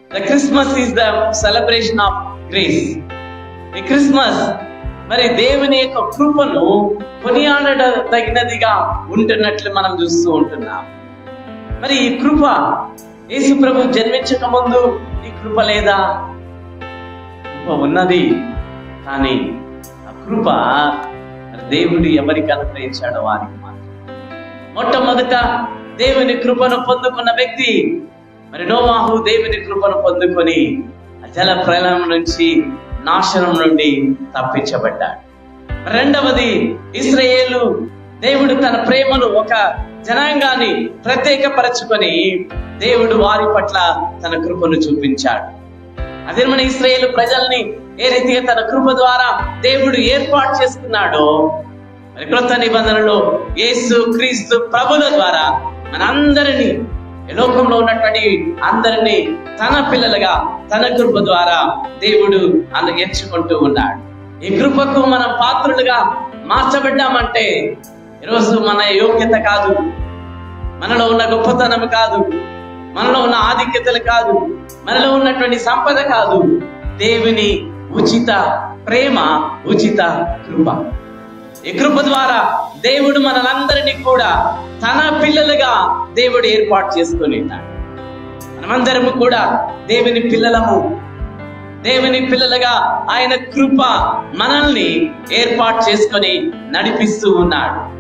the Christmas is the celebration of grace ఈ Christmas మరి దేవుని యొక్క కృపను కొనియాడట తగినదిగా ఉంటున్నట్లు మనం చూస్తూ ఉంటున్నాం మరి ఈ కృప యేసు ప్రభు జన్మించక ముందు ఈ కృప లేదా కృప ఉన్నది కానీ ఆ కృప మరి దేవుడు ఎవరికి అనుగ్రహించాడో వారికి మాత్రం మొట్టమొదట దేవుని కృపను పొందుకున్న వ్యక్తి మరి నోవాహు దేవుని కృపను పొందుకొని ఆ జల ప్రళయం నుంచి నాశనం నుండి తప్పించబడ్డాడు రెండవది ఇస్రాయేలు దేవుడు తన ప్రేమను ఒక జనాంగాన్ని ప్రత్యేకపరచుకొని దేవుడు వారి పట్ల తన కృపను చూపించాడు అదే మన ఇస్రాయేల్ ప్రజల్ని ఏ రీతిగా తన కృప ద్వారా దేవుడు ఏర్పాటు చేసుకున్నాడో మరి క్రొత్త నిబంధనలో యేసు క్రీస్తు ప్రభుల ద్వారా మనందరినీ ఈ లోకంలో ఉన్నటువంటి అందరినీ తన పిల్లలుగా తన కృప ద్వారా దేవుడు అన్న ఎంచుకుంటూ ఉన్నాడు ఈ కృపకు మనం పాత్రులుగా మార్చబడ్డామంటే ఈరోజు మన యోగ్యత కాదు మనలో ఉన్న గొప్పతనం కాదు మనలో ఉన్న ఆధిక్యతలు కాదు మనలో ఉన్నటువంటి సంపద కాదు దేవుని ఉచిత ప్రేమ ఉచిత కృప ఈ కృప ద్వారా దేవుడు మనలందరినీ కూడా తన పిల్లలుగా దేవుడు ఏర్పాటు చేసుకొని ఉన్నాడు మనమందరము కూడా దేవుని పిల్లలము దేవుని పిల్లలుగా ఆయన కృప మనల్ని ఏర్పాటు చేసుకొని నడిపిస్తూ ఉన్నాడు